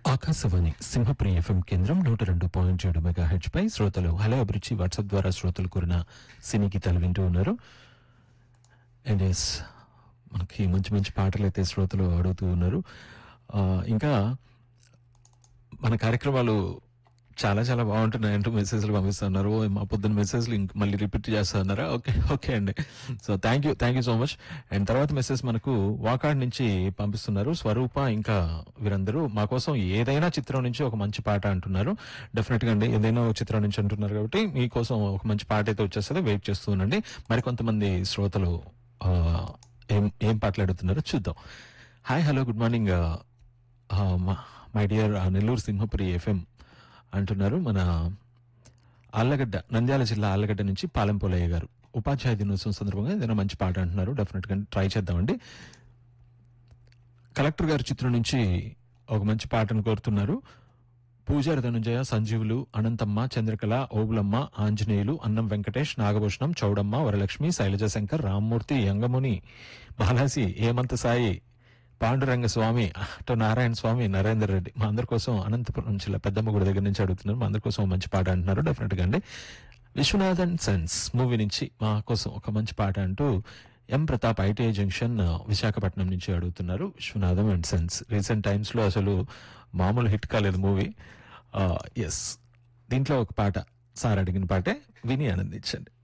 Akashvani Simhapriya FM కేంద్రం నూట రెండు పాయింట్ ఏడు మెగా హెచ్ పై శ్రోతలు హలో అభిరుచి వాట్సాప్ ద్వారా శ్రోతలు కోరిన సినీ గీతాలు వింటూ ఉన్నారు అండ్ ఎస్ మనకి మంచి మంచి పాటలు అయితే శ్రోతలు అడుగుతూ ఉన్నారు ఆ, ఇంకా మన కార్యక్రమాలు చాలా చాలా బాగుంటున్నాయి అంటూ మెసేజ్లు పంపిస్తున్నారు ఓ, మా పొద్దున్న మెసేజ్లు ఇంక మళ్ళీ రిపీట్ చేస్తున్నారా ఓకే ఓకే అండి so thank you thank you so much and తర్వాత మెసేజ్ మనకు వాకాడ్ నుంచి పంపిస్తున్నారు స్వరూప ఇంకా వీరందరూ మా కోసం ఏదైనా చిత్రం నుంచి ఒక మంచి పాట అంటున్నారు డెఫినెట్ గా అండి ఏదైనా ఒక చిత్రం నుంచి అంటున్నారు కాబట్టి మీకోసం ఒక మంచి పాట అయితే వచ్చేస్తుంది వెయిట్ చేస్తూ ఉండండి మరి కొంతమంది శ్రోతలు ఆ, ఏం ఏం పాటలు అడుగుతున్నారో చూద్దాం hi hello good morning my dear Nellore Simhapuri FM అంటున్నారు మన ఆళ్ళగడ్డ నంద్యాల జిల్లా ఆళ్ళగడ్డ నుంచి పాలెంపోలయ్య గారు ఉపాధ్యాయ దినోత్సవం సందర్భంగా ఏదైనా మంచి పాట అంటున్నారు డెఫినెట్ గా ట్రై చేద్దామండి కలెక్టర్ గారి చిత్రం నుంచి ఒక మంచి పాటను కోరుతున్నారు పూజారి ధనుంజయ సంజీవులు అనంతమ్మ చంద్రకళ ఓబులమ్మ ఆంజనేయులు అన్నం వెంకటేష్ నాగభూషణం చౌడమ్మ వరలక్ష్మి శైలజ శంకర్ రామ్మూర్తి యంగముని బాలాసి హేమంత్ సాయి పాండురంగ స్వామి అటు నారాయణ స్వామి నరేందర్ రెడ్డి మా అందరి కోసం అనంతపురం జిల్లా పెద్దమ్మ గుడి దగ్గర నుంచి అడుగుతున్నారు మా అందరి కోసం ఒక మంచి పాట అంటున్నారు డెఫినెట్ గా అండి విశ్వనాథ్ అండ్ సన్స్ మూవీ నుంచి మా కోసం ఒక మంచి పాట అంటూ ఎం ప్రతాప్ ఐటీఐ జంక్షన్ ఆ, విశాఖపట్నం నుంచి అడుగుతున్నారు Viswanatham and sons recent times లో అసలు మామూలు హిట్ కాలేదు మూవీ ఎస్ దీంట్లో ఒక పాట సార్ అడిగిన పాటే విని ఆనందించండి